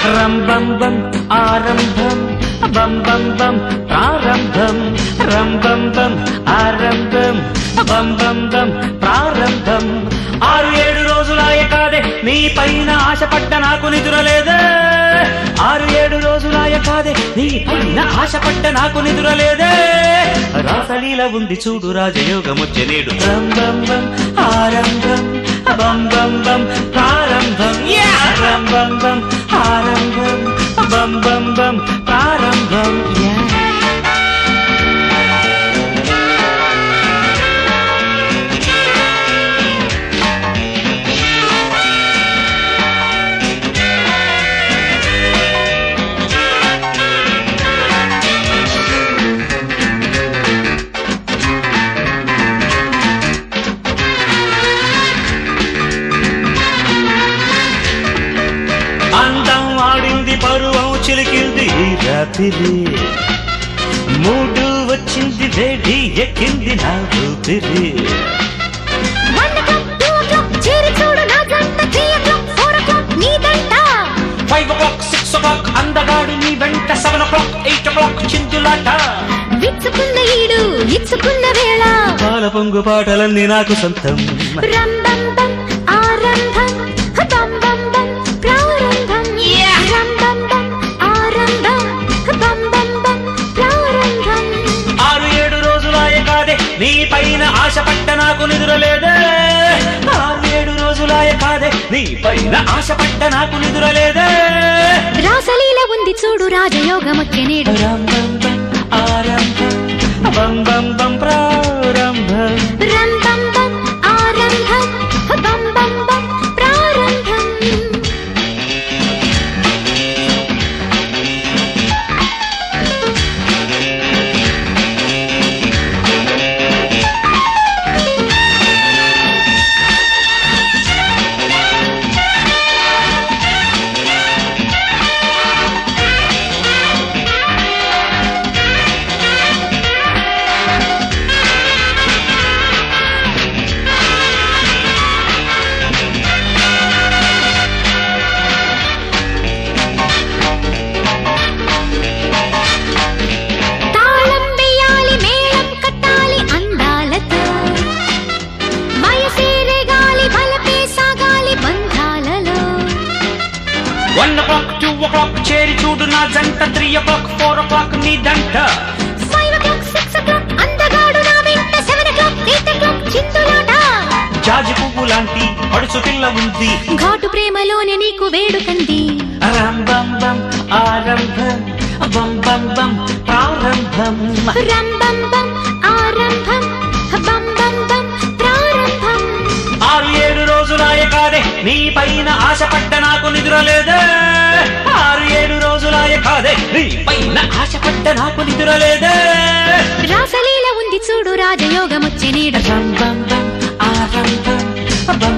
రం బం బం ఆరంభం బం బం బం ప్రారంభం రం బం బం ఆరంభం బం బం బం ప్రారంభం ఆరు ఏడు రోజులాయ కాదే నీ పైన ఆశపడ్డ నాకు నిదురలేదే ఆరు ఏడు రోజులాయ కాదే నీ పైన ఆశపడ్డ నాకు నిదురలేదే రాసలీల ఉంది చూడు రాజయోగమొచ్చే నేడు రం బం బం ఆరంభం బం బం బం ప్రారంభం యా! రం బం బం ఆరంభం బం బం బం ప్రారంభం యా! అందం ఆడింది పరువం చిలికింది ఈ రాత్రి మూడు వచ్చింది వేడి ఎక్కింది నా ఊపిరి one o'clock two o'clock చేరి చూడు నా జంట three o'clock four o'clock నీదంట five o'clock six o'clock అందగాడు నీ వెంట seven o'clock eight o'clock చిందులాట విచ్చుకున్న ఈడు ఇచ్చుకున్న వేళ పాల పొంగు పాటలన్నీ నాకు సొంతం రం బం బం ఆరంభం బం బం బం ప్రారంభం రం బం బం ఆరంభం బం బం బం ప్రారంభం ఆరు ఏడు రోజులాయ కాదే నీ పైన ఆశపడ్డ నాకు నిదురలేదే ఆరు ఏడు రోజులాయ కాదే నీ పైన ఆశపడ్డ నాకు నిదురలేదే రాసలీల ఉంది చూడు రాజయోగమొచ్చే నేడు రం బం బం ఆరంభం బం బం బం ప్రారంభం రం బం బం ఆరంభం బం బం బం ప్రారంభం తాళం వేయాలి మేళం కట్టాలి అందాలతో వయసే గాలి బలపే సాగాలి బంధాలలో one o'clock two o'clock చేరి చూడు నా జంట three o'clock four o'clock నీ దంట five o'clock six o'clock అందగాడు నా వెంట seven o'clock eight o'clock చిందులాట జాజి పువ్వు లాంటి పడుచు పిల్ల ఉంది ఘాటు ప్రేమలోనే నీకు వేడుకంది రం బం బం ఆరంభం బం బం బం ప్రారంభం రం బం బం ఆరంభం బం బం బం ప్రారంభం ఆరు ఏడు రోజులాయ కాదే నీ పైన ఆశపడ్డ నాకు నిద్రలేదే ఆరు ఏడు రోజులాయ కాదే నీ పైన ఆశపడ్డ నాకు నిద్రలేదే రాసలీల ఉంది చూడు రాజయోగమొచ్చే నీడు రం బం బం ఆరంభం బం